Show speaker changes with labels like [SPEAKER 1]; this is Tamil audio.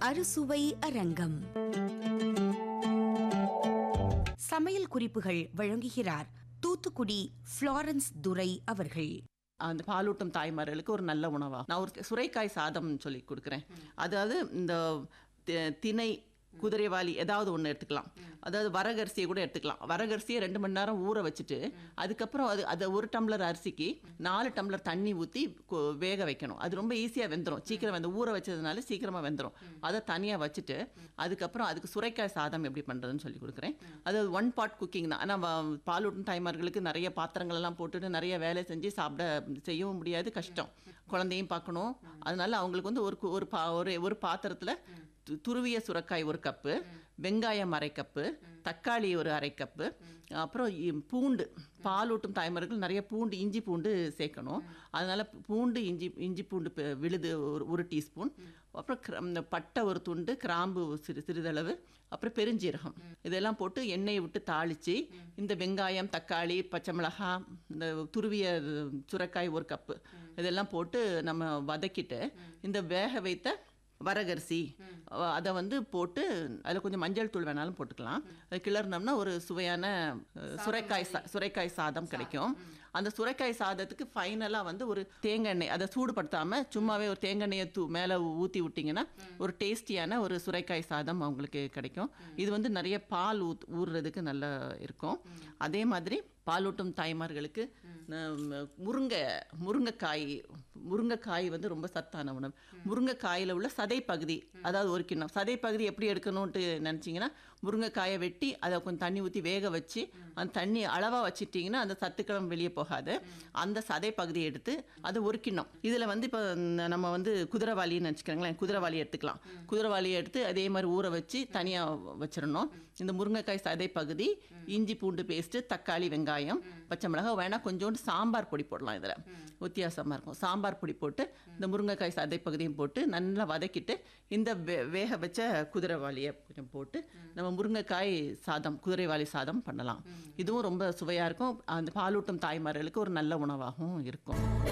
[SPEAKER 1] அறுசுவை அரங்கம் சமையல் குறிப்புகள் வழங்குகிறார் தூத்துக்குடி ஃப்ளாரன்ஸ் துரை அவர்கள்
[SPEAKER 2] அந்த பாலூட்டும் தாய்மார்களுக்கு ஒரு நல்ல உணவா நான் ஒரு சுரைக்காய் சாதம் சொல்லி கொடுக்குறேன் அதாவது இந்த தி- திணை குதிரைவாலி ஏதாவது ஒன்று எடுத்துக்கலாம் அதாவது வரகரிசியை கூட எடுத்துக்கலாம் வரகரிசியை ரெண்டு மணி நேரம் ஊற வச்சுட்டு அதுக்கப்புறம் அது அதை ஒரு டம்ளர் அரிசிக்கு நாலு டம்ளர் தண்ணி ஊற்றி வேக வைக்கணும் அது ரொம்ப ஈஸியாக வெந்துடும் சீக்கிரம் வந்து ஊற வச்சதுனால சீக்கிரமாக வெந்துடும் அதை தனியாக வச்சுட்டு அதுக்கப்புறம் அதுக்கு சுரைக்காய் சாதம் எப்படி பண்ணுறதுன்னு சொல்லி கொடுக்குறேன் அது ஒன் பாட் குக்கிங் தான் ஆனால் பாலூட்டும் தாய்மார்களுக்கு நிறைய பாத்திரங்கள் எல்லாம் போட்டுட்டு நிறைய வேலை செஞ்சு சாப்பிட செய்யவும் முடியாது கஷ்டம் குழந்தையும் பார்க்கணும் அதனால அவங்களுக்கு வந்து ஒரு கு- ஒரு பா ஒரு ஒரு பாத்திரத்தில் து- துருவிய சுரக்காய் ஒரு கப்பு வெங்காயம் அரை கப்பு தக்காளி ஒரு அரை கப்பு அப்புறம் இ- பூண்டு பாலூட்டும் தாய்மார்கள் நிறைய பூண்டு இஞ்சி பூண்டு சேர்க்கணும் அதனால் பூண்டு இஞ்சி இஞ்சி பூண்டு பெ- விழுது ஒரு ஒரு டீஸ்பூன் அப்புறம் கிர- இந்த பட்டை ஒரு துண்டு கிராம்பு சிறு சிறிதளவு அப்புறம் பெருஞ்சீரகம் இதெல்லாம் போட்டு எண்ணெயை விட்டு தாளித்து இந்த வெங்காயம் தக்காளி பச்சை மிளகாய் இந்த துருவிய சுரைக்காய் ஒரு கப்பு இதெல்லாம் போட்டு நம்ம வதக்கிட்டு இந்த வேக வைத்த வரகரிசி அதை வந்து போட்டு அதில் கொஞ்சம் மஞ்சள் தூள் வேணாலும் போட்டுக்கலாம் அது கிளறினோம்னா ஒரு சுவையான அஹ், சுரைக்காய் சா சுரைக்காய் சாதம் கிடைக்கும் அந்த சுரைக்காய் சாதத்துக்கு ஃபைனலாக வந்து ஒரு தேங்காய் எண்ணெய் அதை சூடுபடுத்தாமல் சும்மாவே ஒரு தேங்காய் எண்ணெயை தூ மேலே ஊற்றி விட்டிங்கன்னா ஒரு டேஸ்டியான ஒரு சுரைக்காய் சாதம் அவங்களுக்கு கிடைக்கும் இது வந்து நிறைய பால் ஊத் ஊறுறதுக்கு நல்லா இருக்கும் அதே மாதிரி பாலூட்டும் தாய்மார்களுக்கு நம்ம முருங்கை முருங்கைக்காய் முருங்கைக்காய் வந்து ரொம்ப சத்தான உணவு முருங்கைக்காயில் உள்ள சதை பகுதி அதாவது ஒரு கிண்ணம் சதை பகுதி எப்படி எடுக்கணும்ட்டு நினச்சிங்கன்னா முருங்கைக்காயை வெட்டி அதை கொஞ்சம் தண்ணி ஊற்றி வேக வச்சு அந்த தண்ணி அளவாக வச்சிட்டிங்கன்னா அந்த சத்துக்களும் வெளியே போகாது அந்த சதை பகுதியை எடுத்து அது ஒரு கிண்ணம் இதில் வந்து இப்போ நம்ம வந்து குதிரைவாளின்னு நினச்சிக்கிறோங்களேன் குதிரைவாளி எடுத்துக்கலாம் குதிரைவாளியை எடுத்து அதே மாதிரி ஊற வச்சு தனியாக வச்சிடணும் இந்த முருங்கைக்காய் சதை பகுதி இஞ்சி பூண்டு பேஸ்ட்டு தக்காளி வெங்காயம் பச்சை மிளகாய் வேணால் கொஞ்சோண்டு சாம்பார் பொடி போடலாம் இதில் வித்தியாசமாக இருக்கும் சாம்பார் பொடி போட்டு இந்த முருங்கைக்காய் சதை பகுதியும் போட்டு நல்லா வதக்கிட்டு இந்த வே வேக வச்ச குதிரைவாளியை கொஞ்சம் போட்டு நம்ம முருங்கைக்காய் சாதம் குதிரைவாளி சாதம் பண்ணலாம் இதுவும் ரொம்ப சுவையாக இருக்கும் அந்த பாலூட்டும் தாய்மார்களுக்கு ஒரு நல்ல உணவாகவும் இருக்கும்